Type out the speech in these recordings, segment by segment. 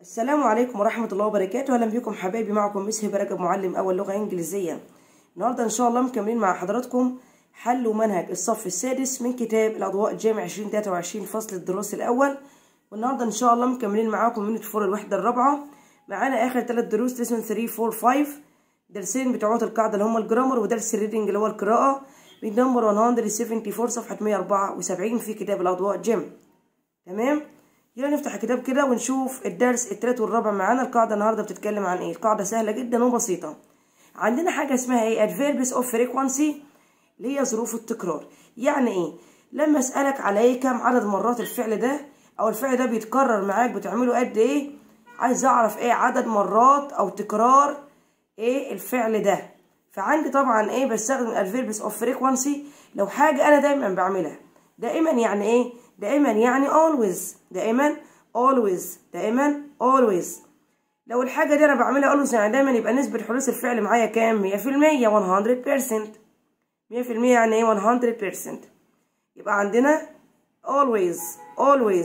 السلام عليكم ورحمة الله وبركاته أهلا بكم حبايبي معكم مس هبة رجب معلم أول لغة إنجليزية النهاردة إن شاء الله مكملين مع حضراتكم حل ومنهج الصف السادس من كتاب الأضواء الجامع 2023 فصل الدراسي الأول والنهاردة إن شاء الله مكملين معاكم يونت فور الوحدة الرابعة معانا آخر ثلاث دروس ليسون 3 4 5 درسين بتوعات القاعدة اللي هما الجرامر ودرس الريدنج اللي هو القراءة من نمبر 174 صفحة 174 في كتاب الأضواء الجامع تمام يلا نفتح الكتاب كده ونشوف الدرس التالت والرابع معانا القاعدة النهاردة بتتكلم عن ايه القاعدة سهلة جدا وبسيطة عندنا حاجة اسمها ايه adverbs of frequency اللي هي ظروف التكرار يعني ايه لما اسألك على ايه كم عدد مرات الفعل ده او الفعل ده بيتكرر معاك بتعمله قد ايه عايز اعرف ايه عدد مرات او تكرار ايه الفعل ده فعندي طبعا ايه بستخدم adverbs of frequency لو حاجة انا دايما بعملها دائما يعني ايه دائما يعني always دائما always دائما always لو الحاجة دي أنا بعملها always يعني دايما يبقى نسبة حدوث الفعل معايا كام؟ مية في المية 100% مية في المية يعني ايه 100% يبقى عندنا always always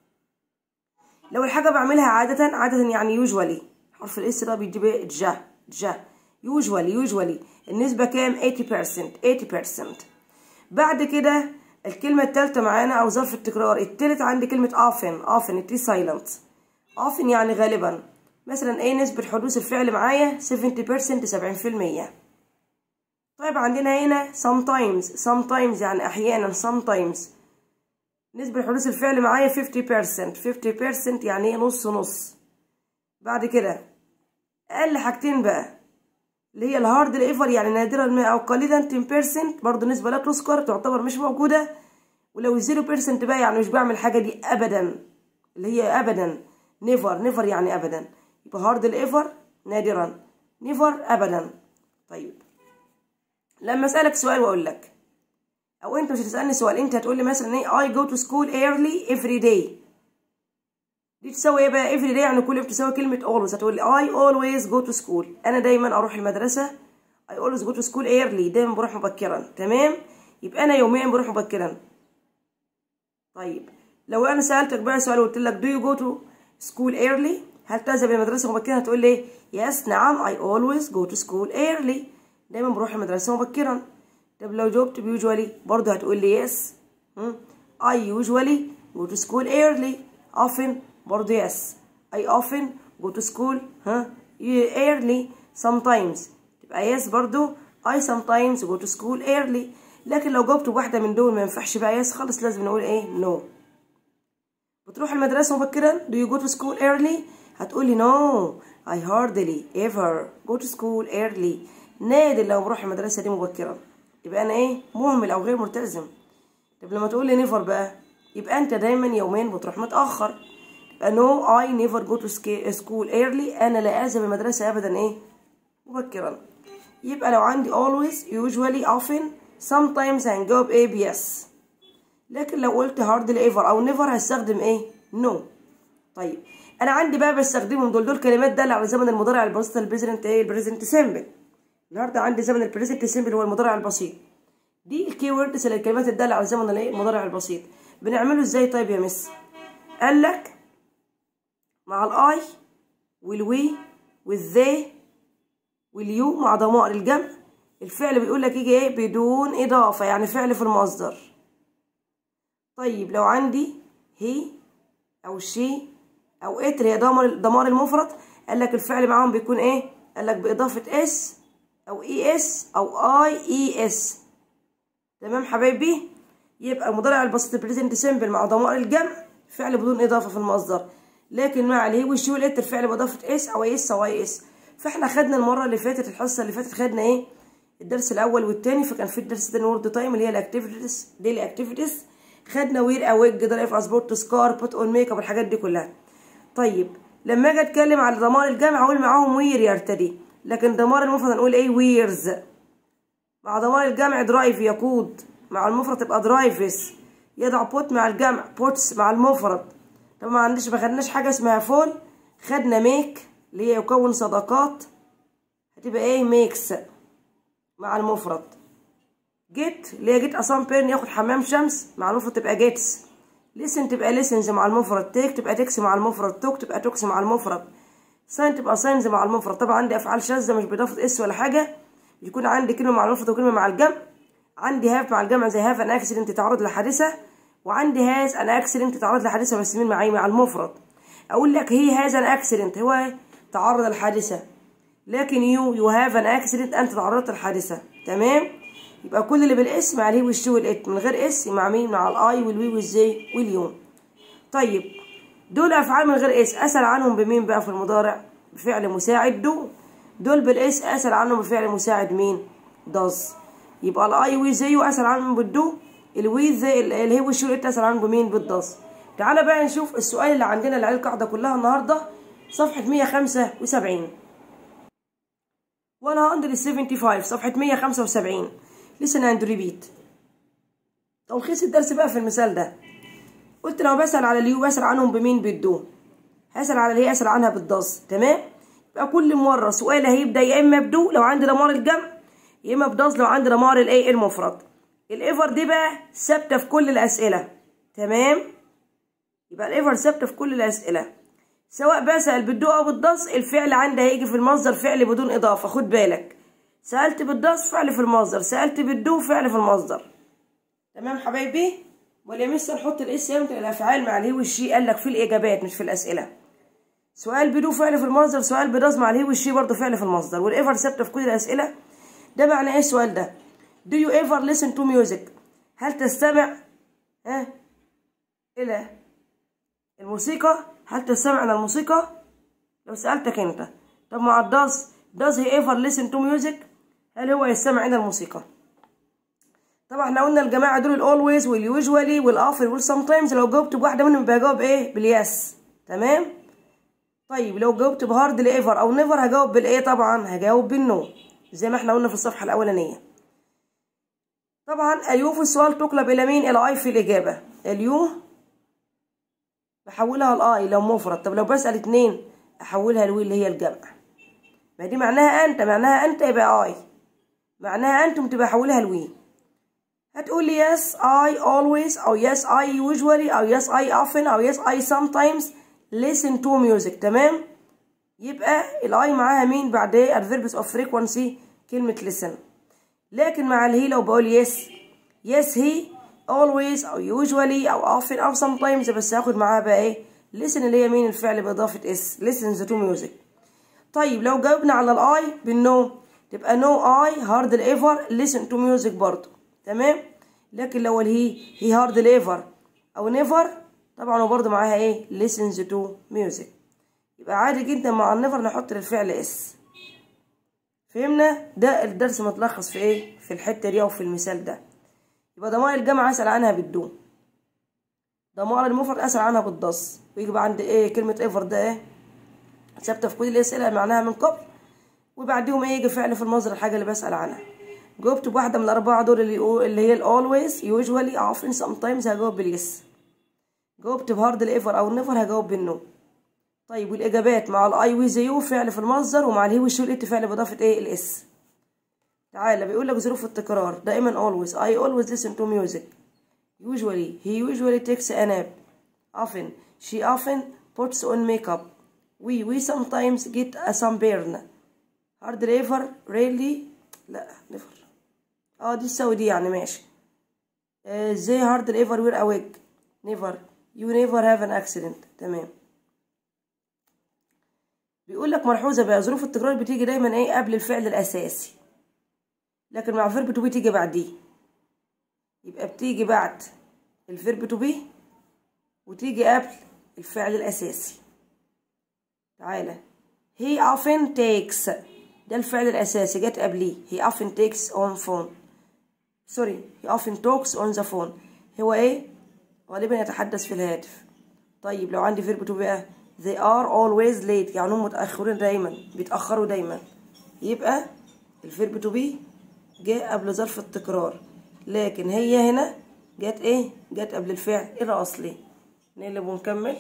لو الحاجة بعملها عادة عادة يعني usually حرف الاس ده بيجيب ايه؟ جا جا usually usually النسبة كام؟ 80% 80% بعد كده الكلمة التالتة معانا أو ظرف التكرار التالت عندي كلمة often often التي silent often يعني غالبا مثلا ايه نسبة حدوث الفعل معايا 70% 70% طيب عندنا هنا sometimes sometimes يعني أحيانا sometimes نسبة حدوث الفعل معايا 50% 50% يعني ايه نص نص بعد كده أقل حاجتين بقى اللي هي الهارد الايفر يعني نادرا ما او قليلا 10% برضه نسبه لا تذكر تعتبر مش موجوده ولو 0% بقى يعني مش بعمل الحاجه دي ابدا اللي هي ابدا نيفر نيفر يعني ابدا يبقى هارد الايفر نادرا نيفر ابدا طيب لما اسالك سؤال واقول لك او انت مش هتسالني سؤال انت هتقول لي مثلا ايه I go to school early every day دي تساوي ايه بقى every day يعني كل يوم تساوي كلمة always هتقول لي I always go to school أنا دايما أروح المدرسة I always go to school early دايما بروح مبكرا تمام يبقى أنا يوميا بروح مبكرا طيب لو أنا سألتك بقى سؤال وقلت لك do you go to school early هل تذهب إلى المدرسة مبكرا هتقول لي yes نعم I always go to school early دايما بروح المدرسة مبكرا طب لو جاوبت usually برضه هتقول لي yes I usually go to school early often برضه yes I often go to school ها early sometimes تبقى yes برضه I sometimes go to school early لكن لو جاوبت بواحدة من دول ما ينفعش بقى yes خالص لازم نقول ايه no بتروح المدرسة مبكرا do you go to school early هتقولي no I hardly ever go to school early نادر لو بروح المدرسة دي مبكرا يبقى أنا ايه مهمل أو غير ملتزم طب لما تقولي never بقى يبقى أنت دايما يومين بتروح متأخر no I never go to school early أنا لا أذهب المدرسة أبدا إيه مبكرا يبقى لو عندي always usually often sometimes هنجاوب إيه ب yes لكن لو قلت hardly ever أو never هستخدم إيه no طيب أنا عندي بقى بستخدمهم دول دول كلمات دالة على زمن المضارع البسيط البريزنت إيه البريزنت سيمبل النهارده عندي زمن البريزنت سيمبل هو المضارع البسيط دي الكي ووردز الكلمات الدالة على زمن الإيه المضارع البسيط بنعمله إزاي طيب يا مس قال لك مع الاي والوي والذي واليو مع ضمائر الجمع الفعل بيقول لك يجي ايه بدون اضافه يعني فعل في المصدر طيب لو عندي هي او شي او ات اللي هي ضمائر المفرد قال لك الفعل معاهم بيكون ايه قال لك باضافه اس او اي اس او اي اي اس تمام حبايبي يبقى المضارع البسيط بريزنت سيمبل مع ضمائر الجمع فعل بدون اضافه في المصدر لكن مع الهي والشي والات الفعل باضافه اس او اس او اي اس فاحنا خدنا المره اللي فاتت الحصه اللي فاتت خدنا ايه الدرس الاول والتاني فكان في الدرس تاني وورد تايم اللي هي الاكتيفيتيز ديلي اكتيفيتيز خدنا وير اويج درايف اسبورت سكار بوت اون ميك اب الحاجات دي كلها طيب لما اجي اتكلم على ضمائر الجمع اقول معاهم وير يرتدي لكن ضمائر المفرد نقول ايه ويرز مع ضمائر الجمع درايف يقود مع المفرد تبقى درايفز يضع بوت مع الجمع بوتس مع المفرد طب ما عندش ما خدناش حاجه اسمها فول خدنا ميك اللي هي يكون صداقات هتبقى ايه ميكس مع المفرد جيت اللي هي جيت اصام بيرن ياخد حمام شمس مع المفرد تبقى جيتس listen تبقى listens مع المفرد take تبقى تكس مع المفرد توك تبقى توكس مع المفرد sign تبقى signs مع المفرد طبعا عندي افعال شاذه مش باضافه اس ولا حاجه يكون عندي كلمه مع المفرد وكلمه مع الجمع عندي هاف مع الجمع زي هاف ان اكسيدنت تعرض لحادثه وعندي هاز ان اكسيدنت تعرض لحادثه بس مين معي مع المفرد اقول لك هي هاز ان اكسيدنت هو تعرض لحادثه لكن يو يو هاف ان اكسيدنت انت تعرضت لحادثه تمام يبقى كل اللي بالاس مع الهي والشي والات من غير اس مع مين مع الاي والوي والزي واليون طيب دول افعال من غير اس اسال عنهم بمين بقى في المضارع بفعل مساعد دو دول بالاس اسال عنهم بفعل مساعد مين داز يبقى الاي وي زي اسال عنهم بالدو الوي زي الهي والشي والات اسال عنهم بمين بالداز تعالى بقى نشوف السؤال اللي عندنا اللي عليه القاعده كلها النهارده صفحه 175 175 صفحة 175 listen and repeat تلخيص الدرس بقى في المثال ده قلت لو بسأل على اليو بسأل عنهم بمين بالدو هسأل على الهي أسأل عنها بالداز تمام يبقى كل مرة سؤال هيبدأ يا إما بدو لو عندي دمار الجمع يا إما بداز لو عندي دمار الإيه المفرد الإيفر دي بقى ثابتة في كل الأسئلة تمام يبقى الإيفر ثابتة في كل الأسئلة سواء بسأل بالدو أو بالداز الفعل عندي هيجي في المصدر فعل بدون إضافة خد بالك سألت بالداز فعل في المصدر سألت بالدو فعل في المصدر تمام حبايبي ولا مستر نحط الاس امتى الافعال مع الهي والشي قال لك في الاجابات مش في الاسئله سؤال بدو فعل في المصدر سؤال بداز مع الهي والشي برضه فعل في المصدر والايفر ثابته في كل الاسئله ده معنى ايه السؤال ده do you ever listen to music هل تستمع ها الى الموسيقى هل تستمع الى الموسيقى لو سالتك انت طب مع الداز does he ever listen to music هل هو يستمع الى الموسيقى طبعا احنا قلنا الجماعه دول الاولويز واليوجوالي والاوفر والسمتايمز لو جاوبت بواحده منهم يبقى هجاوب ايه باليس تمام طيب لو جاوبت بهارد ايفر او نيفر هجاوب بالايه طبعا هجاوب بالنو زي ما احنا قلنا في الصفحه الاولانيه طبعا اليو في السؤال تقلب الى مين الى اي في الاجابه اليو بحولها لاي لو مفرد طب لو بسال اتنين احولها لوي اللي هي الجمع ما دي معناها انت معناها انت يبقى اي معناها انتم تبقى حولها لوي هتقول لي yes I always أو yes I usually أو yes I often أو yes I sometimes listen to music تمام يبقى الاي معاها مين بعد ايه adverbs of frequency كلمة listen لكن مع الهي لو بقول yes yes he always أو usually أو often أو sometimes بس هاخد معاها بقى ايه listen اللي هي مين الفعل بإضافة s listens to music طيب لو جاوبنا على الاي بالنو تبقى no I hardly ever listen to music برضه تمام لكن لو الهي هي هارد ليفر او نيفر طبعا وبرضه معاها ايه listens to music يبقى عادي جدا مع النيفر نحط للفعل اس فهمنا ده الدرس متلخص في ايه في الحته دي او في المثال ده يبقى ضمائر الجمع اسال عنها بالدو ضمائر المفرد اسال عنها بالضص ويجي بقى عند ايه كلمه ايفر ده ايه ثابته في كل الاسئله معناها من قبل وبعديهم ايه يجي فعل في المصدر الحاجه اللي بسال عنها جاوبت بواحدة من الأربعة دول اللي, اللي هي always usually often sometimes هجاوب باليس جاوبت بهارد الايفر أو النيفر هجاوب بالنو طيب والإجابات مع الأي ويز يو فعل في المصدر ومع الهي والشو الإت فعل بإضافة إيه الإس تعالى بيقول لك ظروف التكرار دائما always I always listen to music usually he usually takes a nap often she often puts on makeup we we sometimes get a sunburn hard labor rarely لا never اه دي تساوي دي يعني ماشي ازاي هارد ايفر وير اويك نيفر يو نيفر هاف ان اكسيدنت تمام بيقول لك ملحوظه بقى ظروف التكرار بتيجي دايما ايه قبل الفعل الاساسي لكن مع فيرب تو بي تيجي بعديه يبقى بتيجي بعد الفيرب تو بي وتيجي قبل الفعل الاساسي تعالى he often takes ده الفعل الأساسي جت قبليه he often takes on phone sorry he often talks on the phone هو ايه غالبا يتحدث في الهاتف طيب لو عندي فيرب تو بقى they are always late يعني هم متأخرين دايما بيتأخروا دايما يبقى الفيرب تو بي جه قبل ظرف التكرار لكن هي هنا جت ايه جت قبل الفعل الأصلي نقلب ونكمل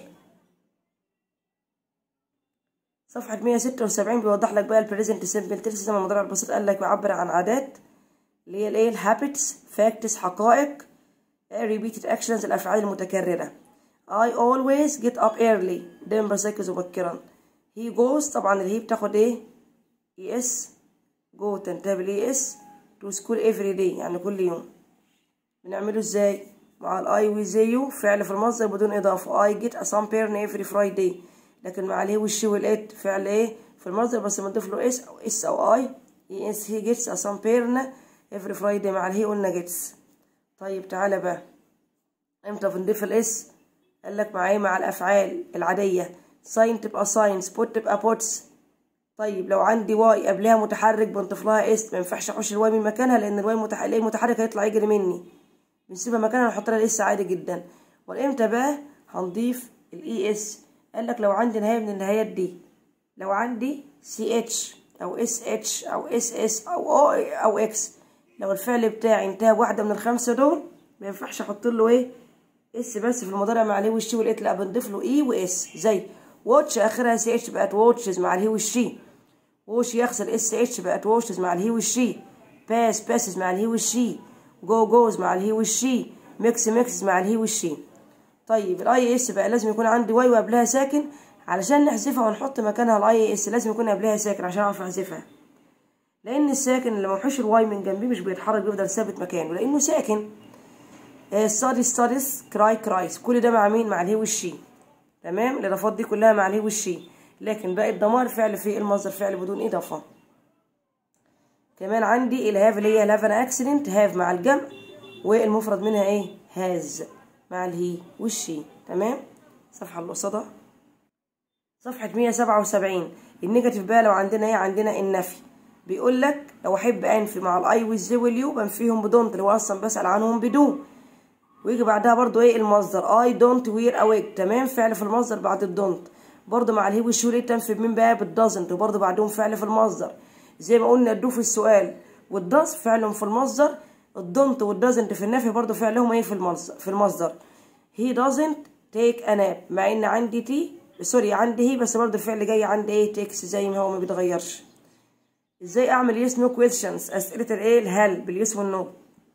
صفحة 176 بيوضح لك بقى البريزنت سيمبل تنس زي ما المضارع البسيط قال لك بيعبر عن عادات اللي هي الايه الهابتس فاكتس حقائق ريبيتد اكشنز الافعال المتكررة I always get up early دايما بستيقظ مبكرا he goes طبعا اللي هي بتاخد ايه es go تنتهي بالاي اس to school every day يعني كل يوم بنعمله ازاي مع الاي وزيو فعل في المصدر بدون اضافه I get a sunburn every Friday لكن مع الهي والشي والات فعل ايه في المصدر بس بنضيف له اس او اس او اي اس هي جيتس a sunburn every Friday مع الهي قلنا جيتس طيب تعالى بقى امتى بنضيف الاس قال لك مع ايه مع الافعال العاديه ساين تبقى ساينس بوت تبقى بوتس طيب لو عندي واي قبلها متحرك بنضيف لها اس ما ينفعش احوش الواي من مكانها لان الواي متحرك المتحرك هيطلع يجري مني بنسيبها مكانها نحط لها الاس عادي جدا والامتى بقى هنضيف الاي اس قال لك لو عندي نهايه من النهايات دي لو عندي سي اتش او اس اتش او اس اس او او او اكس لو الفعل بتاعي انتهى بواحده من الخمسه دول ما ينفعش احط له ايه اس بس في المضارع مع الهي والشي والات لا بنضيف له اي واس زي واتش اخرها سي اتش بقت واتشز مع الهي والشي ووش يغسل اس اتش بقت واشز مع الهي والشي باس باسز مع الهي والشي جو جوز مع الهي والشي ميكس ميكس مع الهي والشي طيب الاي اس بقى لازم يكون عندي واي وقبلها ساكن علشان نحذفها ونحط مكانها الاي اس لازم يكون قبلها ساكن عشان اعرف احذفها لان الساكن اللي منحوش الواي من جنبيه مش بيتحرك بيفضل ثابت مكانه لانه ساكن ستادي ستاديز كراي كرايس كل ده مع مين مع الهي والشي تمام الاضافات دي كلها مع الهي والشي لكن باقي الضمائر فعل في المصدر فعل بدون اضافه كمان عندي الهاف اللي هي هاف ان اكسيدنت هاف مع الجمع والمفرد منها ايه هاز مع الهي والشي تمام صفحه اللي قصادها صفحه 177 النيجاتيف بقى لو عندنا ايه عندنا النفي بيقول لك لو احب انفي مع الاي والزي واليو بنفيهم بدونت اللي هو اصلا بسال عنهم بدون ويجي بعدها برضو ايه المصدر اي دونت وير اويك تمام فعل في المصدر بعد الدونت برضو مع الهي والشو ليه تنفي بمين بقى بالدازنت وبرضو بعدهم فعل في المصدر زي ما قلنا الدو في السؤال والداز فعلهم في المصدر الدونت والدازنت في النفي برضو فعلهم ايه في المصدر في المصدر هي doesn't take a nap مع ان عندي تي سوري عندي هي بس برضو الفعل جاي عندي ايه تيكس زي ما هو ما بيتغيرش ازاي اعمل يس نو كويستشنز اسئله الايه الهل باليس والنو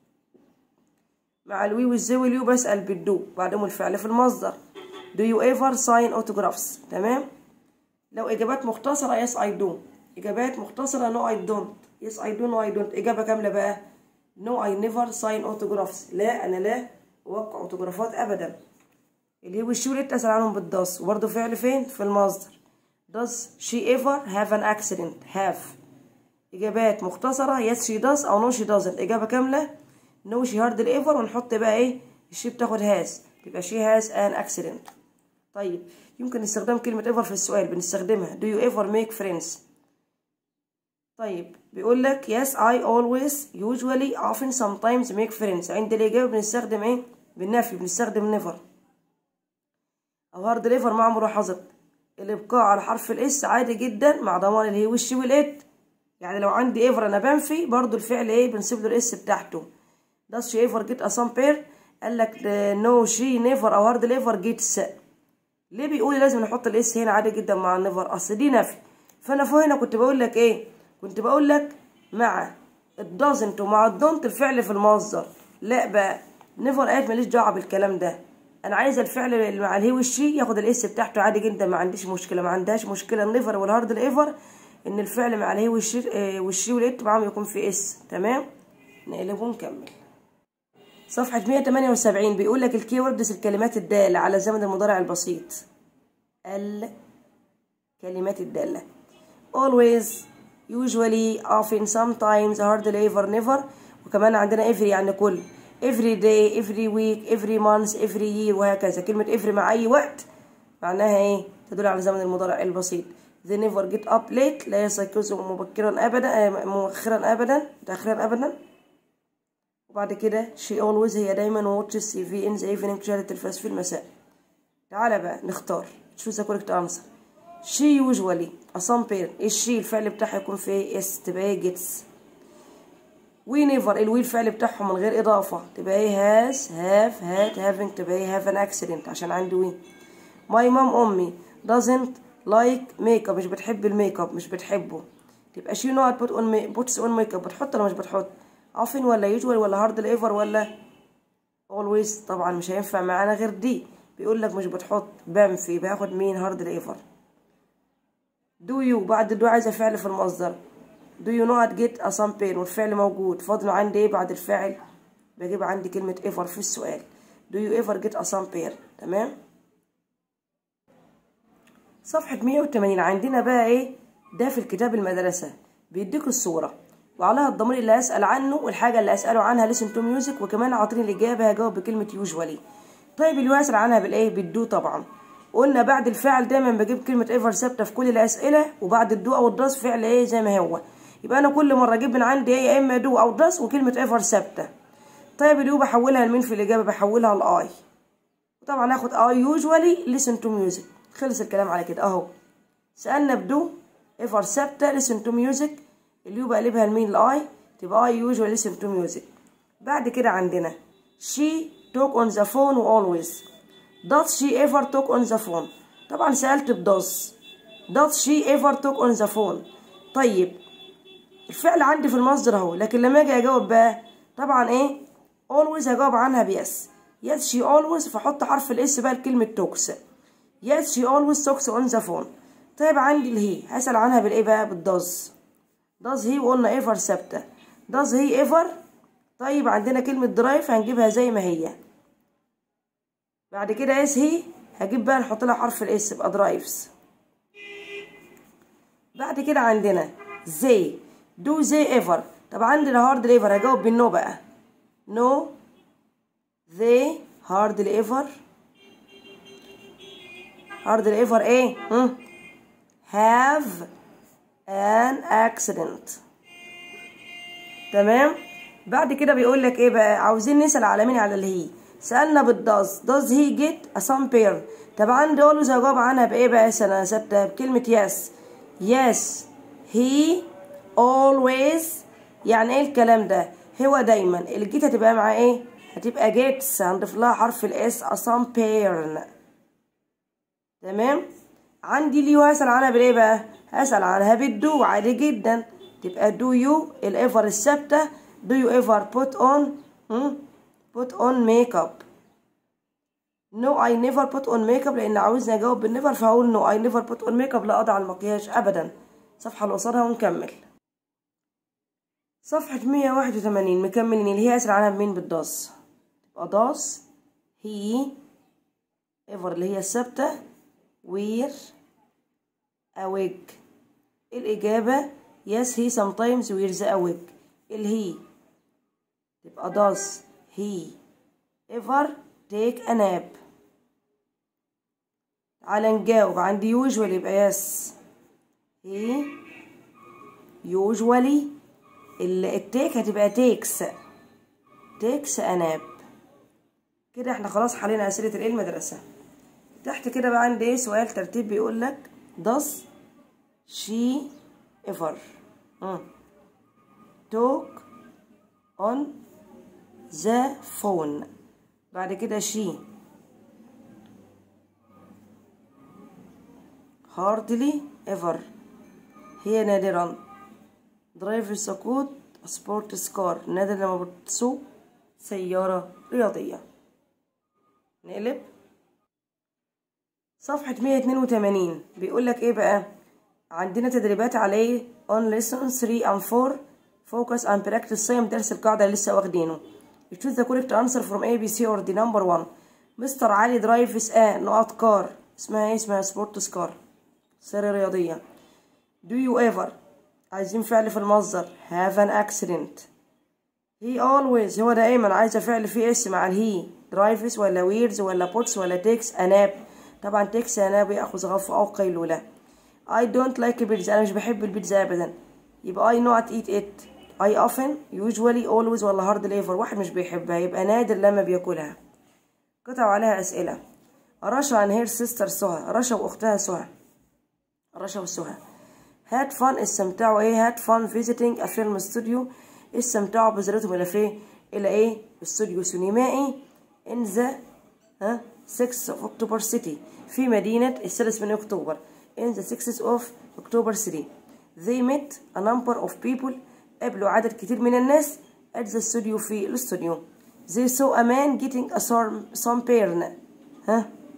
مع الوي والزي واليو بسال بالدو بعدهم الفعل في المصدر do you ever sign autographs تمام لو اجابات مختصره yes I do اجابات مختصره no I don't yes I do no I don't اجابه كامله بقى no I never sign autographs لا انا لا اوقع اوتوجرافات ابدا اللي هو الشو اللي تسال عنهم بالداس وبرضه فعل فين في المصدر does she ever have an accident have اجابات مختصره yes she does او no she doesn't اجابه كامله no she hardly ever ونحط بقى ايه الشي بتاخد has يبقى she has an accident طيب يمكن استخدام كلمة ever في السؤال بنستخدمها do you ever make friends طيب بيقول لك yes I always usually often sometimes make friends عند الإجابة بنستخدم ايه بالنفي بنستخدم never أو hard never مع ملاحظة الإبقاء على حرف الإس عادي جدا مع ضمان اللي هي وش والإت يعني لو عندي ever أنا بنفي برضو الفعل ايه بنسيب له الإس بتاعته does she ever get a some pair قال لك no she never أو hard never gets ليه بيقول لازم نحط الاس هنا عادي جدا مع النيفر اصل دي نفي فانا فوق هنا كنت بقول لك ايه كنت بقول لك مع الدازنت ومع الدونت الفعل في المصدر لا بقى نيفر قالت ماليش دعوه بالكلام ده انا عايزه الفعل اللي مع الهي والشي ياخد الاس بتاعته عادي جدا ما عنديش مشكله ما عندهاش مشكله النيفر والهارد الايفر ان الفعل مع الهي والشي آه والشي والات معاهم يكون في اس تمام نقلبه ونكمل صفحة 178 بيقول لك الكي ووردز الكلمات الدالة على زمن المضارع البسيط الكلمات الدالة always usually often sometimes hardly ever never وكمان عندنا every يعني كل every day every week every month every year وهكذا كلمة every مع أي وقت معناها ايه تدل على زمن المضارع البسيط they never get up late لا يستيقظوا مبكرا أبدا مؤخرا أبدا متأخرا أبدا وبعد كده she always هي دايما watches TV in the evening تشاهد التلفاز في المساء تعالى بقى نختار choose the correct answer she usually a some pair الشي الفعل بتاعها يكون في اس تبقى ايه gets we never الوي الفعل بتاعهم من غير إضافة تبقى ايه has have had having تبقى ايه have an accident عشان عندي وي my mom أمي doesn't like makeup مش بتحب الميك اب مش بتحبه تبقى she not put on puts on makeup بتحط ولا مش بتحط often ولا usual ولا hard ever ولا always طبعا مش هينفع معانا غير دي بيقول لك مش بتحط بام في باخد مين هارد ايفر دو يو بعد الدو عايزه فعل في المصدر دو يو نوت جيت ا سام بين والفعل موجود فاضل عندي ايه بعد الفعل بجيب عندي كلمه ايفر في السؤال دو يو ايفر جيت ا سام بير تمام صفحة 180 عندنا بقى ايه ده في الكتاب المدرسة بيديك الصورة وعليها الضمير اللي هسأل عنه والحاجة اللي هسأله عنها listen to music وكمان عاطيني الإجابة هجاوب بكلمة usually طيب اللي هسأل عنها بالإيه بالدو طبعا قلنا بعد الفعل دايما بجيب كلمة ايفر ثابتة في كل الأسئلة وبعد الدو أو الدراس فعل إيه زي ما هو يبقى أنا كل مرة أجيب من عندي إيه يا إما دو أو دراس وكلمة ايفر ثابتة طيب اليو بحولها لمين في الإجابة بحولها لآي وطبعا هاخد اي usually listen to music خلص الكلام على كده اهو سألنا بدو ايفر ثابتة listen to music اليو بقلبها لمين الاي تبقى اي usually listen to music بعد كده عندنا she talk on the phone always does she ever talk on the phone طبعا سألت بدوز does she ever talk on the phone طيب الفعل عندي في المصدر اهو لكن لما اجي اجاوب بقى طبعا ايه always هجاوب عنها بيس yes she always فاحط حرف الاس بقى لكلمة توكس yes she always talks on the phone طيب عندي الهي هسأل عنها بالايه بقى بالداز does he وقلنا ايفر ثابتة does he ever طيب عندنا كلمة درايف هنجيبها زي ما هي بعد كده اس هي هجيب بقى نحط لها حرف الاس يبقى درايفز بعد كده عندنا زي دو زي ايفر طب عندنا هارد ايفر هجاوب بالنو بقى نو they hardly ever hardly ever ايه هم؟ have an accident تمام بعد كده بيقول لك ايه بقى عاوزين نسأل على مين على اللي هي سألنا بالداز does he get a some pair طب عندي always هجاوب عنها بايه بقى سنة ثابتة بكلمة yes yes he always يعني ايه الكلام ده هو دايما الجيت هتبقى مع ايه هتبقى جيتس هنضيف لها حرف الاس اسام بيرن تمام عندي ليو هسأل عنها بالايه بقى هسأل عنها بالدو عادي جدا تبقى دو يو الايفر الثابتة دو يو ايفر put on put on makeup no I never put on makeup لان عاوزني اجاوب بالنيفر فهقول no I never put on makeup لا اضع المكياج ابدا الصفحة اللي قصادها ونكمل صفحة 181 مكملين اللي هي أسأل عنها بمين بالداس تبقى داس هي ايفر اللي هي الثابتة وير أويج الإجابة yes he sometimes wears a wig الهي تبقى does he ever take a nap تعالى نجاوب عندي usually يبقى yes he usually التيك هتبقى تيكس تيكس اناب كده احنا خلاص حلينا اسئله الايه المدرسه تحت كده بقى عندي ايه سؤال ترتيب بيقول لك does she ever talk on the phone بعد كده she hardly ever هي نادرا درايف السكوت سبورت سكار نادر لما بتسوق سيارة رياضية نقلب صفحة 182 بيقول لك ايه بقى عندنا تدريبات عليه on lesson 3 and 4 focus and practice صيام درس القاعدة اللي لسه واخدينه choose the correct answer from A B C or D number 1 مستر علي درايفز ا نقط كار اسمها ايه اسمها سبورت سكار سيارة رياضية do you ever عايزين فعل في المصدر have an accident he always هو دائما عايزة فعل فيه اس مع الهي drives ولا wears ولا puts ولا takes a nap طبعا takes a nap يأخذ غفوة أو قيلولة I don't like pizza أنا مش بحب البيتزا أبدا يبقى I not eat it I often usually always ولا hardly ever واحد مش بيحبها يبقى نادر لما بياكلها قطعوا عليها أسئلة رشا عن هير سيستر سهى رشا وأختها سهى رشا وسهى هاد فان استمتعوا ايه هاد فان فيزيتنج افلام ستوديو استمتعوا بزيارتهم الى فين الى ايه استوديو سينمائي ان ذا ها 6 of اكتوبر سيتي في مدينة السادس من اكتوبر in the 6th of اكتوبر سيتي they met a number of people قابلوا عدد كتير من الناس at the studio في الاستوديو they saw a man getting a sunburn ها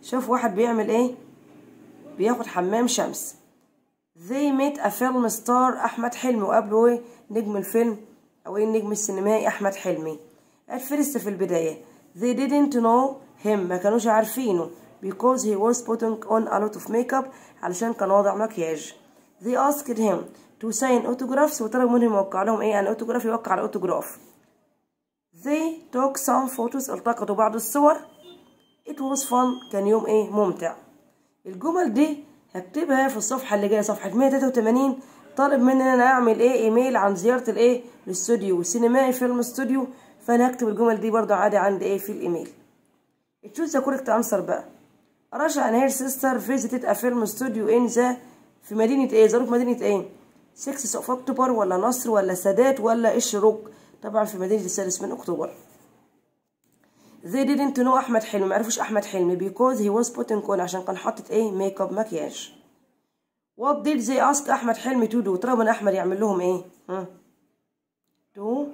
شوف واحد بيعمل ايه بياخد حمام شمس they met a film star احمد حلمي وقابله ايه نجم الفيلم او ايه النجم السينمائي احمد حلمي at first في البداية they didn't know him ما كانوش عارفينه because he was putting on a lot of makeup علشان كان واضع مكياج they asked him to sign autographs وطلبوا منهم يوقع لهم ايه an autograph يوقع على الاوتوجراف they took some photos التقطوا بعض الصور it was fun كان يوم ايه ممتع الجمل دي هكتبها في الصفحة اللي جاية صفحة 183 طالب مني ان انا اعمل ايه ايميل عن زيارة الايه الاستوديو سينمائي فيلم استوديو فانا هكتب الجمل دي برضو عادي عندي ايه في الايميل تشوز ذا كوريكت انسر بقى رشا and her sister visited a film studio in the في مدينة ايه زاروك مدينة ايه 6 of اكتوبر ولا نصر ولا سادات ولا الشروق طبعا في مدينة السادس من اكتوبر they didn't know احمد حلمي معرفوش احمد حلمي because he was putting on عشان كان حاطط ايه ميك اب مكياج what did they ask احمد حلمي to do طلبوا من احمد يعمل لهم ايه ها to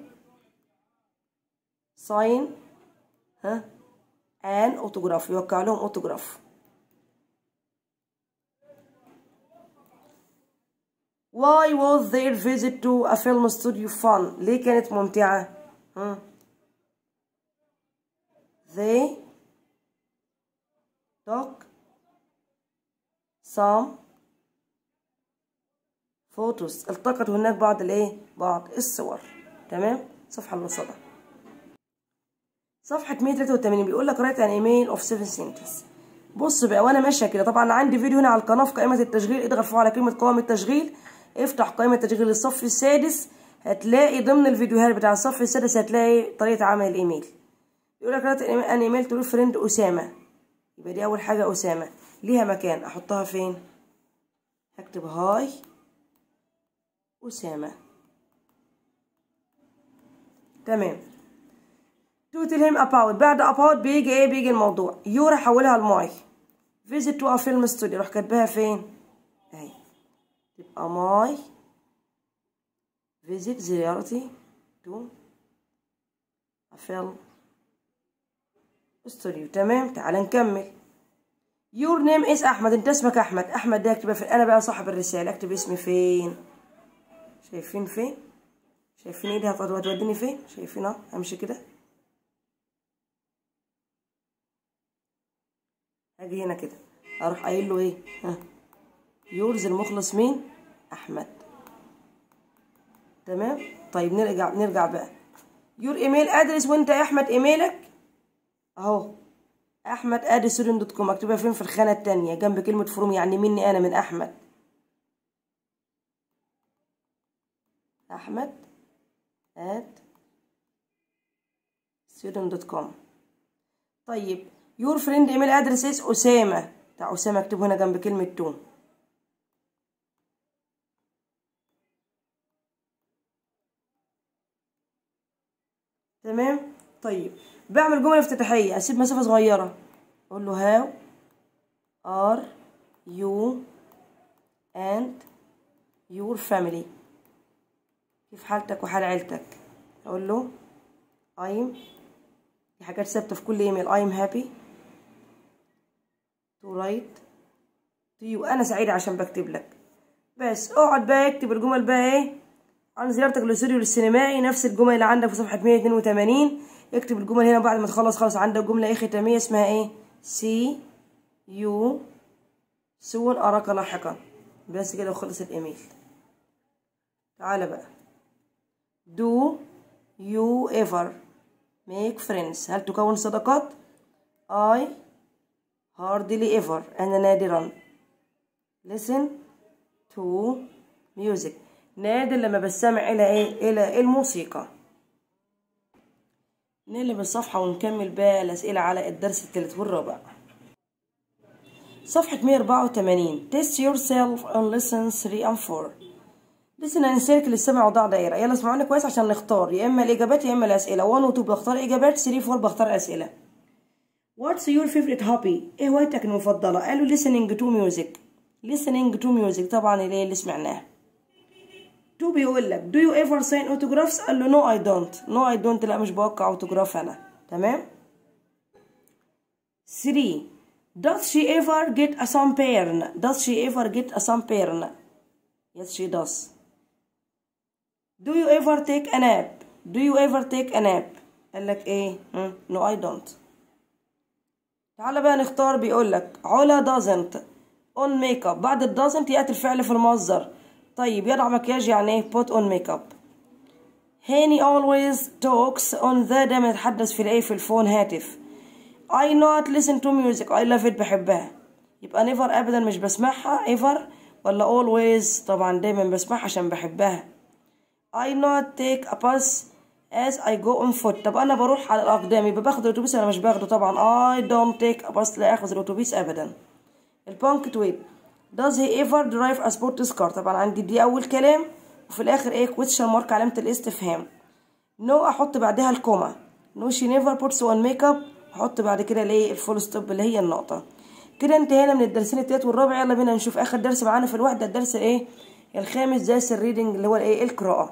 sign ها an autograph يوقع لهم اوتوجراف why was their visit to a film studio fun ليه كانت ممتعة ها they took some photos التقطوا هناك بعض الايه بعض الصور تمام صفحة الوسطى صفحة 183 بيقول لك write an email of seven sentences بص بقى وانا ماشية كده طبعا عندي فيديو هنا على القناة في قائمة التشغيل اضغط فوق على كلمة قائمة التشغيل افتح قائمة التشغيل للصف السادس هتلاقي ضمن الفيديوهات بتاع الصف السادس هتلاقي طريقة عمل الايميل يقول لك write an email to your friend أسامة يبقى دي أول حاجة أسامة ليها مكان أحطها فين هكتب هاي أسامة تمام to tell him about بعد about بيجي ايه بيجي الموضوع يورا حولها لماي visit to a film studio روح كاتباها فين اهي تبقى ماي visit زيارتي to a film studio تمام تعال نكمل your name is احمد انت اسمك احمد احمد ده اكتبها فين انا بقى صاحب الرساله اكتب اسمي فين شايفين فين شايفين ايدي هتوديني فين شايفين اهو امشي كده هاجي هنا كده اروح قايل له ايه ها يورز المخلص مين احمد تمام طيب نرجع نرجع بقى يور ايميل ادرس وانت يا احمد ايميلك اهو احمد ادي ستودنت دوت كوم اكتبها فين في الخانه التانية جنب كلمه فروم يعني مني انا من احمد احمد at student.com طيب يور فريند ايميل ادرس از اسامه بتاع اسامه اكتبه هنا جنب كلمه تو تمام طيب بعمل جمله افتتاحيه اسيب مسافه صغيره اقول له هاو ار يو اند يور فاميلي كيف حالتك وحال عيلتك اقول له I'm دي حاجات ثابته في كل ايميل I'm happy to write to you انا سعيده عشان بكتب لك بس اقعد بقى اكتب الجمل بقى ايه عن زيارتك للاستوديو السينمائي نفس الجمل اللي عندك في صفحه 182 اكتب الجمل هنا بعد ما تخلص خلاص عندك جمله ايه ختاميه اسمها ايه سي يو سون اراك لاحقا بس كده وخلص الايميل تعالى بقى Do you ever make friends هل تكون صداقات I hardly ever أنا نادرا listen to music نادر لما بستمع إلى إيه إلى الموسيقى نقلب الصفحة ونكمل بقى الأسئلة على الدرس الثالث والرابع صفحة 184 test yourself on lessons 3 and 4 لسه هنسيركل السمع وضع دايره يلا اسمعوني كويس عشان نختار يا اما الاجابات يا اما الاسئله 1 و 2 بختار اجابات 3 4 بختار اسئله What's your favorite hobby ايه هوايتك المفضله قالوا listening to music listening to music طبعا اللي اللي سمعناه 2 بيقول لك do you ever sign autographs قال له no I don't no I don't لا مش بوقع اوتوجراف انا تمام 3 does she ever get a sunburn does she ever get a sunburn yes she does do you ever take a nap do you ever take a nap قال لك ايه هم؟ no I don't تعالى بقى نختار بيقول لك علا doesn't on makeup بعد ال doesn't يأتي الفعل في المصدر طيب يضع مكياج يعني ايه put on makeup هاني always talks on the دايما يتحدث في الايه في الفون هاتف I not listen to music I love it بحبها يبقى never ابدا مش بسمعها ever ولا always طبعا دايما بسمعها عشان بحبها I not take a bus as I go on foot طب انا بروح على الاقدام يبقى باخد الاتوبيس انا مش باخده طبعا I don't take a bus لا اخذ الاتوبيس ابدا البانكتويت does he ever drive a sports car طبعا عندي دي اول كلام وفي الاخر ايه question mark علامة الاستفهام no احط بعدها الكوما no she never puts on makeup احط بعد كده الايه الفول ستوب اللي هي النقطة كده انتهينا من الدرسين التالت والرابع يلا بينا نشوف اخر درس معانا في الوحدة الدرس ايه الخامس درس الريدنج اللي هو الايه القراءة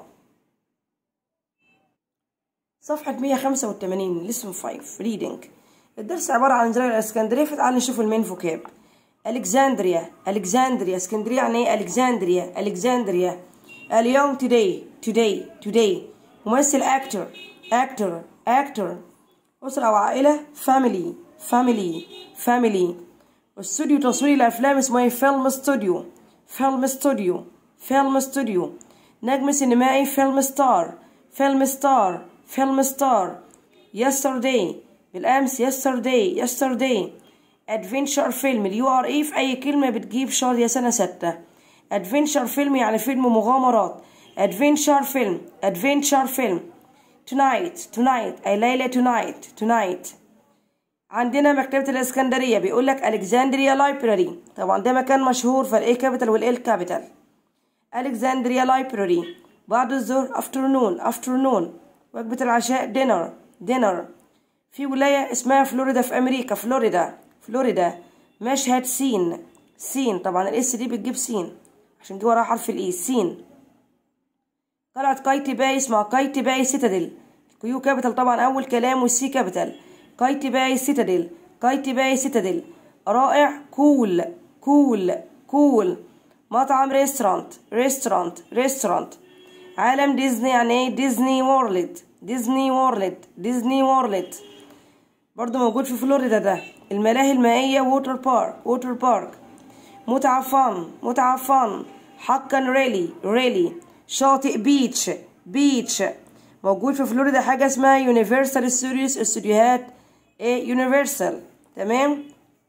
صفحة 185 لسم 5 ريدنج الدرس عبارة عن زراعة الاسكندرية فتعال نشوف المين فوكاب الكسندريا الكسندريا اسكندرية يعني ايه الكسندريا الكسندريا اليوم today today today ممثل actor actor actor أسرة أو عائلة family family family واستوديو تصوير الأفلام اسمه ايه فيلم استوديو فيلم استوديو فيلم استوديو نجم سينمائي فيلم ستار فيلم ستار فيلم ستار yesterday بالأمس yesterday yesterday adventure فيلم اليو ار اي في أي كلمة بتجيب شهر يا سنة ستة adventure فيلم يعني فيلم مغامرات adventure فيلم adventure فيلم tonight tonight أي ليلة tonight tonight عندنا مكتبة الإسكندرية بيقول لك ألكسندريا لايبراري طبعا ده مكان مشهور فالإيه كابيتال والإيه كابيتال ألكسندريا لايبراري بعد الظهر afternoon afternoon وجبة العشاء dinner dinner في ولاية اسمها فلوريدا في أمريكا فلوريدا فلوريدا مشهد سين سين طبعا الاس دي بتجيب سين عشان دي وراها حرف الاي سين قلعة كايتي باي اسمها كايتي باي سيتادل كيو كابيتال طبعا أول كلام والسي كابيتال كايتي باي سيتادل كايتي باي سيتادل رائع كول كول كول مطعم ريستورانت ريستورانت ريستورانت عالم ديزني يعني ايه ديزني وورلد ديزني وورلد ديزني وورلد برضو موجود في فلوريدا ده الملاهي المائية ووتر بارك ووتر بارك متعة فن متعة فن حقا ريلي ريلي شاطئ بيتش بيتش موجود في فلوريدا حاجة اسمها يونيفرسال ستوديوز استوديوهات ايه يونيفرسال تمام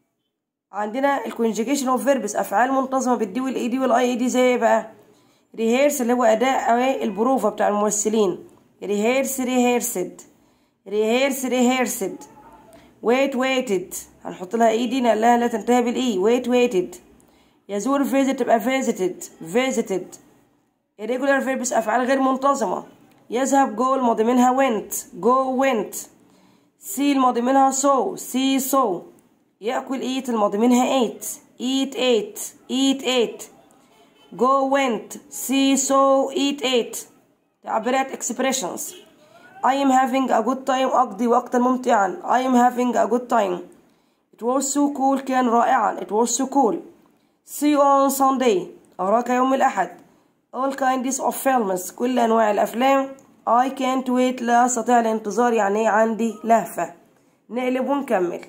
عندنا الكونجيجيشن اوف فيربس افعال منتظمه بالدي والاي دي والاي اي دي زي بقى ريهيرس اللي هو اداء ايه البروفا بتاع الممثلين ريهيرس ريهيرسد ريهيرس ريهيرسد ويت ويتد هنحط لها اي دي نقلها لا تنتهي بالاي ويت ويتد يزور فيزيت تبقى فيزيتد فيزيتد irregular verbs افعال غير منتظمه يذهب جو الماضي منها went go went see الماضي منها so see so يأكل eat الماضي منها ate eat ate eat ate go went see so eat ate تعبيرات expressions I am having a good time أقضي وقتا ممتعا I am having a good time It was so cool كان رائعا It was so cool See you on Sunday أراك يوم الأحد All kinds of films كل أنواع الأفلام I can't wait لا أستطيع الانتظار يعني عندي لهفة نقلب ونكمل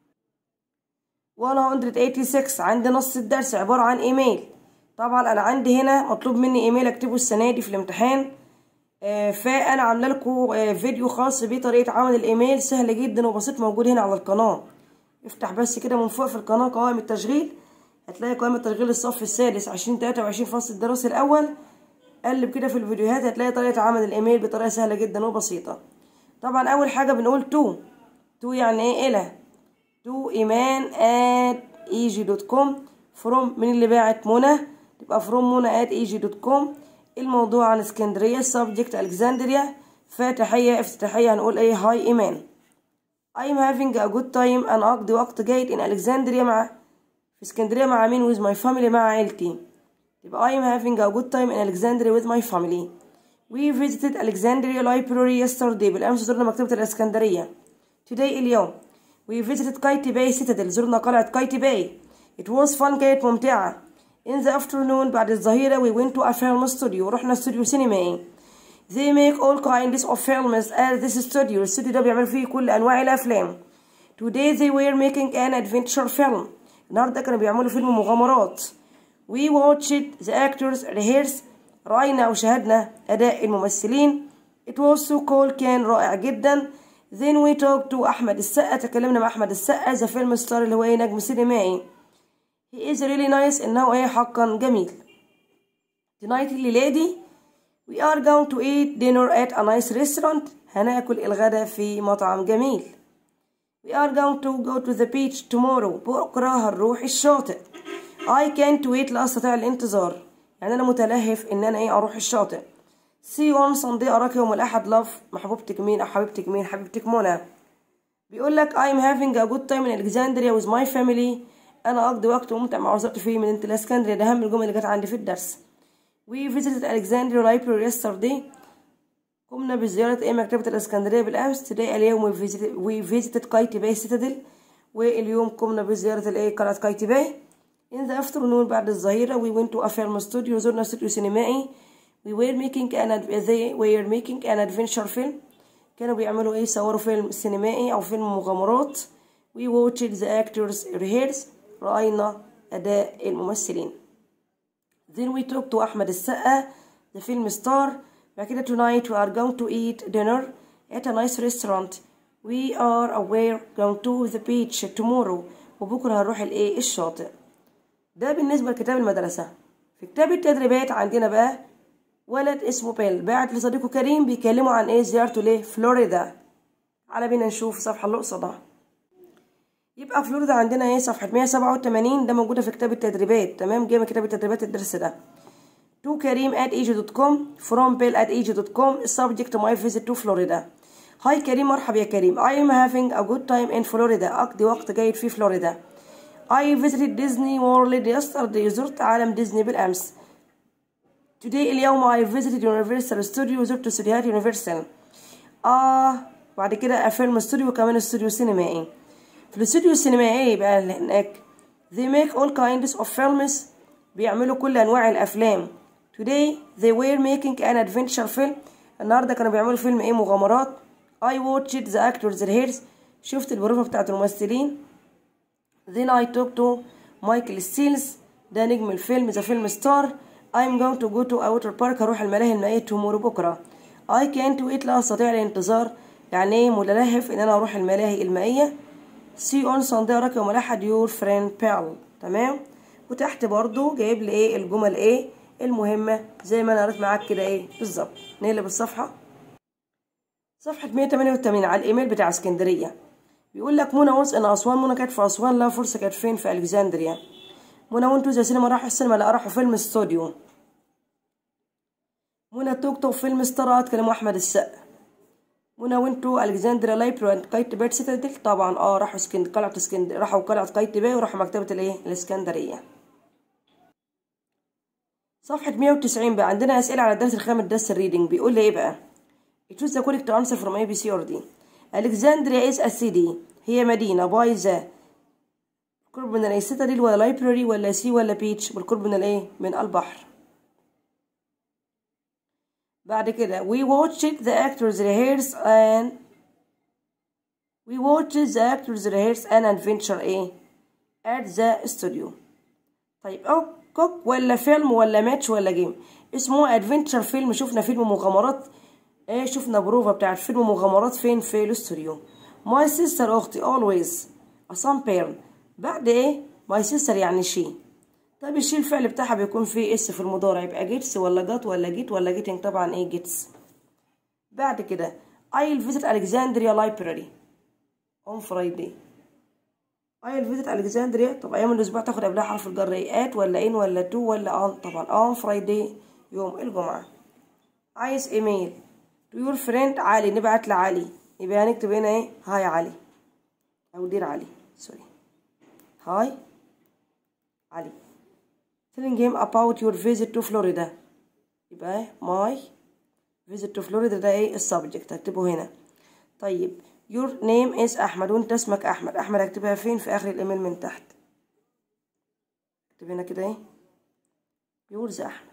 186 عندي نص الدرس عبارة عن إيميل طبعا أنا عندي هنا مطلوب مني إيميل أكتبه السنة دي في الامتحان آه فأنا عاملة لكم آه فيديو خاص بطريقة عمل الإيميل سهل جدا وبسيط موجود هنا على القناة افتح بس كده من فوق في القناة قوائم التشغيل هتلاقي قائمة تشغيل الصف السادس عشرين تلاتة وعشرين فصل الدراسي الأول قلب كده في الفيديوهات هتلاقي طريقة عمل الإيميل بطريقة سهلة جدا وبسيطة طبعا أول حاجة بنقول تو تو يعني إيه إلى تو إيمان at eg.com فروم من اللي باعت منى تبقى فروم منى at eg.com الموضوع عن اسكندرية subject ألكسندريا فتحية افتتاحية هنقول إيه هاي إيمان I'm having a good time أنا أقضي وقت جيد in ألكسندريا مع في اسكندرية مع مين with my family مع عيلتي يبقى I am having a good time in Alexandria with my family. We visited Alexandria Library yesterday. بالأمس زرنا مكتبة الإسكندرية. Today اليوم. we visited Kaiti Bay Citadel زرنا قلعة كايتي باي it was fun كانت ممتعة in the afternoon بعد الظهيرة we went to a film studio رحنا استوديو سينمائي they make all kinds of films at this studio الاستوديو ده بيعملوا فيه كل أنواع الأفلام today they were making an adventure film النهاردة كانوا بيعملوا فيلم مغامرات we watched the actors rehearse رأينا أو شاهدنا أداء الممثلين it was so cool كان رائع جدا then we talked to أحمد السقا تكلمنا مع أحمد السقا the film star اللي هو إيه نجم سينمائي he is really nice إنه إيه حقا جميل tonight الليلة دي we are going to eat dinner at a nice restaurant هناكل الغداء في مطعم جميل we are going to go to the beach tomorrow بكرة هنروح الشاطئ I can't wait لا أستطيع الانتظار يعني أنا متلهف إن أنا إيه أروح الشاطئ see you on Sunday أراك يوم الأحد love محبوبتك مين أو حبيبتك مين حبيبتك منى بيقول لك I'm having a good time in Alexandria with my family أنا أقضي وقت ممتع مع أسرتي في مدينة الإسكندرية ده أهم الجمل اللي جت عندي في الدرس we visited Alexandria library yesterday قمنا بزيارة إيه مكتبة الإسكندرية بالأمس today اليوم we visited, we visited كايتي باي citadel واليوم قمنا بزيارة الإيه قلعة كايتي باي in the afternoon بعد الظهيرة we went to a film studio زرنا استوديو سينمائي we were making an they were making an adventure film كانوا بيعملوا ايه صوروا فيلم سينمائي او فيلم مغامرات we watched the actors rehearse رأينا أداء الممثلين then we talked to أحمد السقا the film star بعد كده tonight we are going to eat dinner at a nice restaurant we are aware going to the beach tomorrow وبكرة هنروح الايه الشاطئ ده بالنسبة لكتاب المدرسة في كتاب التدريبات عندنا بقى ولد اسمه بيل بعت لصديقه كريم بيكلمه عن ايه زيارته لفلوريدا على بينا نشوف الصفحة اللي قصادها يبقى فلوريدا عندنا ايه صفحة 187 ده موجودة في كتاب التدريبات تمام جاي من كتاب التدريبات الدرس ده to كريم at ag.com from bill at ag.com subject my visit to Florida هاي كريم مرحبا يا كريم I am having a good time in Florida أقضي وقت جيد في فلوريدا I visited Disney World yesterday زرت عالم ديزني بالأمس Today اليوم I visited Universal Studio زرت استوديوهات Universal آه بعد كده أفلم استوديو وكمان استوديو سينمائي في الاستوديو السينمائي بقى اللي هناك they make all kinds of films بيعملوا كل أنواع الأفلام today they were making an adventure film النهاردة كانوا بيعملوا فيلم إيه مغامرات I watched the actors rehearse شفت البروفة بتاعت الممثلين then I talked to مايكل ستيلز ده نجم الفيلم ذا فيلم ستار I'm going to go to a water park هروح الملاهي المائية tomorrow بكرة I can't wait لا أستطيع الانتظار يعني إيه متلهف إن أنا أروح الملاهي المائية see on Sunday أراك يوم الأحد your friend Pearl تمام وتحت برضو جايب لي إيه الجمل إيه المهمة زي ما أنا قريت معاك كده إيه بالظبط نقلب الصفحة صفحة 188 على الإيميل بتاع اسكندرية بيقول لك منى وانس إن أسوان منى كانت في أسوان لها فرصة كانت فين في ألكسندريا منى وانتو زي سينما راحوا السينما لا راحوا فيلم استوديو منى توك توك فيلم ستارات كلموا أحمد السقا منى وانتو الكسندريا لايبراري قايت بيت سيتادل طبعا اه راحوا اسكند قلعة اسكند راحوا قلعة قايت باي وراحوا مكتبة الايه الاسكندرية صفحة 190 بقى عندنا أسئلة على الدرس الخامس درس الريدنج بيقول لي ايه بقى choose the correct answer from A B C or D Alexandria is a city هي مدينة باي ذا قرب من الايه سيتادل ولا لايبراري ولا سي ولا بيتش بالقرب من الايه من البحر بعد كده we watched the actors rehearse and we watched the actors rehearse an adventure ايه at the studio طيب او كوك ولا فيلم ولا ماتش ولا جيم اسمه ادفنتشر فيلم شفنا فيلم مغامرات ايه شفنا بروفا بتاعت فيلم مغامرات فين في الاستوديو ماي سيستر اختي always a some parent بعد ايه ماي سيستر يعني شي طيب الشي الفعل بتاعها بيكون فيه اس في المضارع يبقى جيتس ولا جات ولا جيت ولا جيتنج طبعا ايه جيتس بعد كده I'll visit Alexandria Library on Friday I'll visit Alexandria طب أيام الأسبوع تاخد قبلها حرف الجر ايه at ولا in ولا to ولا on طبعا on Friday يوم الجمعة عايز ايميل to your friend علي نبعت لعلي يبقى هنكتب هنا ايه هاي علي أو دير علي سوري هاي علي telling him about your visit to Florida يبقى my visit to Florida ده ايه السبجكت هكتبه هنا طيب your name is احمد وانت اسمك احمد احمد هكتبها فين في اخر الايميل من تحت اكتب هنا كده ايه يورز احمد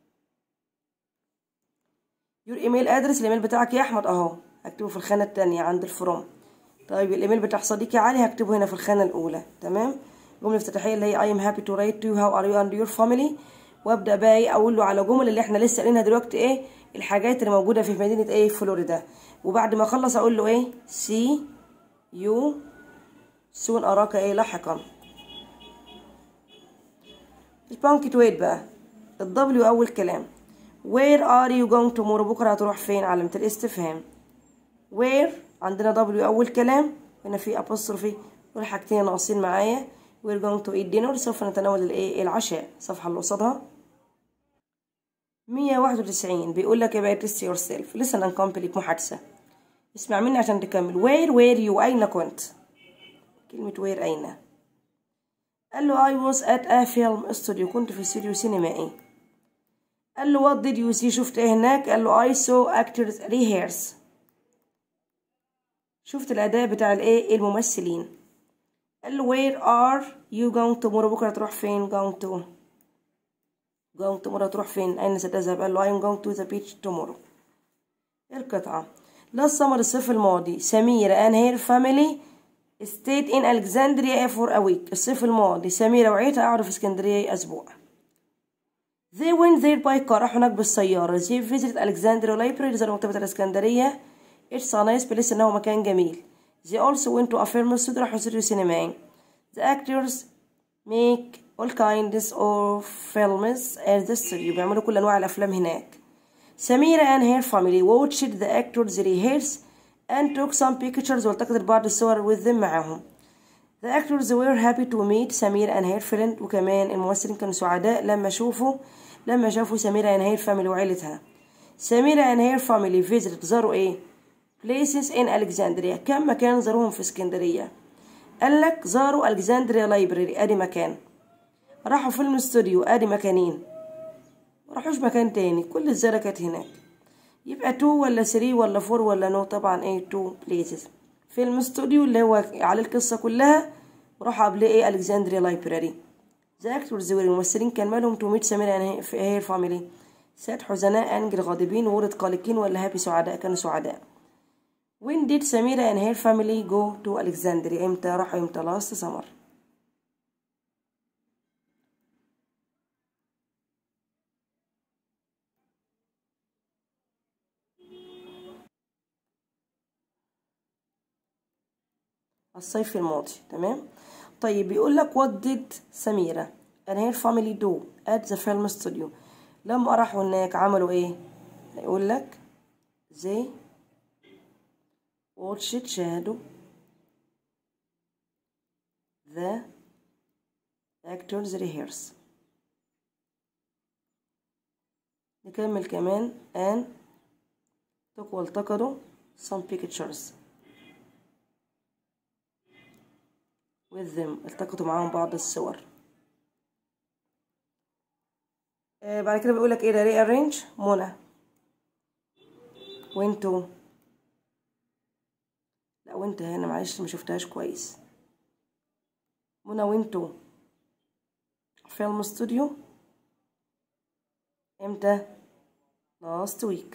يور ايميل ادرس الايميل بتاعك يا احمد اهو هكتبه في الخانه التانية عند الفروم طيب الايميل بتاع صديقي علي هكتبه هنا في الخانه الاولى تمام الجمله الافتتاحيه اللي هي I am happy to write to you how are you and your family وابدا بقى ايه اقول له على جمل اللي احنا لسه قايلينها دلوقتي ايه الحاجات اللي موجوده في مدينه ايه فلوريدا وبعد ما اخلص اقول له ايه see you soon اراك ايه لاحقا البانكتويت بقى الدبليو اول كلام where are you going tomorrow بكره هتروح فين علامه الاستفهام where عندنا دبليو اول كلام هنا في apostrophe والحاجتين ناقصين معايا we're going to eat dinner سوف نتناول الايه العشاء الصفحه اللي قصادها 191 بيقول لك يا test yourself listen and complete محادثه اسمع مني عشان تكمل where were you اين كنت كلمه where اين قال له I was at a film studio كنت في استوديو سينمائي قال له what did you see شفت ايه هناك قال له I saw actors rehearse شفت الأداء بتاع الايه الممثلين قال له where are you going tomorrow بكرة تروح فين going to going tomorrow تروح فين أين ستذهب قال له I am going to the beach tomorrow القطعة last summer الصيف الماضي سميرة and her family stayed in Alexandria for a week الصيف الماضي سميرة وعيتها قعدوا في اسكندرية أسبوع they went there by car راحوا هناك بالسيارة they visited Alexandria library زاروا مكتبة الإسكندرية it's a nice place إنه مكان جميل they also went to a film studio راحوا استوديو سينمائي the actors make all kinds of films at the studio بيعملوا كل أنواع الأفلام هناك سميرة and her family watched the actors rehearse and took some pictures والتقطت بعض الصور with them معاهم The actors were happy to meet سميرة and her friend وكمان الممثلين كانوا سعداء لما شوفوا لما شافوا سميرة and her family وعيلتها سميرة and her family visited زاروا ايه places in Alexandria كم مكان زاروهم في اسكندرية قال لك زاروا Alexandria library ادي مكان راحوا فيلم استوديو ادي مكانين مراحوش مكان تاني كل الزيارة كانت هناك يبقى تو ولا ثري ولا فور ولا نو طبعا ايه تو بليسز فيلم استوديو اللي هو على القصة كلها وراحوا قبل ايه الكسندريا لايبراري ذا اكتورز الممثلين كان مالهم تو ميت سمير يعني في هي الفاميلي ساد حزناء انجل غاضبين ورد قلقين ولا هابي سعداء كانوا سعداء When did Samira and her family go to Alexandria امتى راحوا امتى last summer الصيف الماضي تمام طيب بيقول لك what did سميرة and her family do at the film studio لما راحوا هناك عملوا ايه هيقول لك they watched شاهدوا the actors rehearse نكمل كمان and took والتقطوا some pictures with them التقطوا معاهم بعض الصور آه بعد كده بيقول لك ايه ده rearrange منى وانتو لا وانت هنا معلش ما شفتهاش كويس منى وانتو فيلم استوديو امتى last week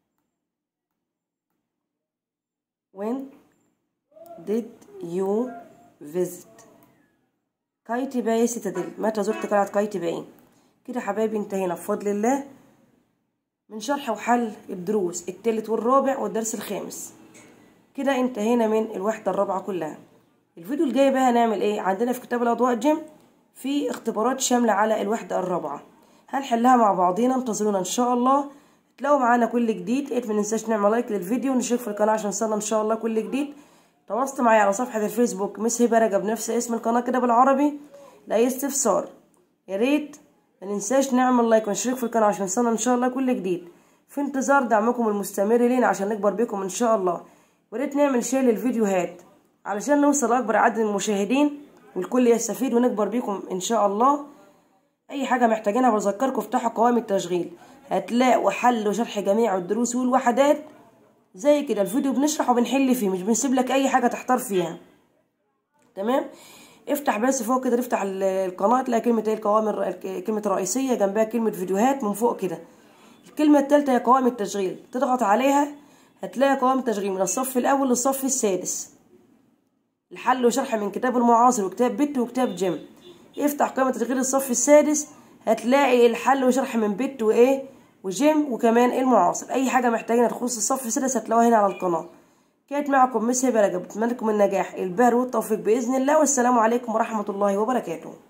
when did you visit كايتي باي سيتاديل متى زرت قلعة كايتي باي كده حبايبي انتهينا بفضل الله من شرح وحل الدروس التالت والرابع والدرس الخامس كده انتهينا من الوحدة الرابعة كلها الفيديو الجاي بقى هنعمل ايه عندنا في كتاب الاضواء جيم في اختبارات شاملة على الوحدة الرابعة هنحلها مع بعضينا انتظرونا ان شاء الله تلاقوا معانا كل جديد ايه ما ننساش نعمل لايك للفيديو ونشترك في القناة عشان نوصلنا ان شاء الله كل جديد تواصلت معي على صفحة الفيسبوك مس هبة رجب نفس اسم القناة كده بالعربي لأي استفسار يا ريت ما ننساش نعمل لايك ونشترك في القناة عشان نوصلنا إن شاء الله كل جديد في انتظار دعمكم المستمر لينا عشان نكبر بيكم إن شاء الله وريت نعمل شير للفيديوهات علشان نوصل أكبر عدد من المشاهدين والكل يستفيد ونكبر بيكم إن شاء الله أي حاجة محتاجينها بذكركم افتحوا قوائم التشغيل هتلاقوا حل وشرح جميع الدروس والوحدات زي كده الفيديو بنشرح وبنحل فيه مش بنسيب لك اي حاجه تحتار فيها تمام افتح بس فوق كده افتح القناه تلاقي كلمه ايه القوائم كلمه الرئيسيه جنبها كلمه فيديوهات من فوق كده الكلمه الثالثه هي قوائم التشغيل تضغط عليها هتلاقي قوائم التشغيل من الصف الاول للصف السادس الحل وشرح من كتاب المعاصر وكتاب بت وكتاب جيم افتح قائمه تشغيل الصف السادس هتلاقي الحل وشرح من بت وايه وجيم وكمان المعاصر اي حاجه محتاجينها تخص الصف السادس هتلاقوها هنا على القناه كانت معكم مس هبه رجب بتمنى لكم النجاح البهر والتوفيق باذن الله والسلام عليكم ورحمه الله وبركاته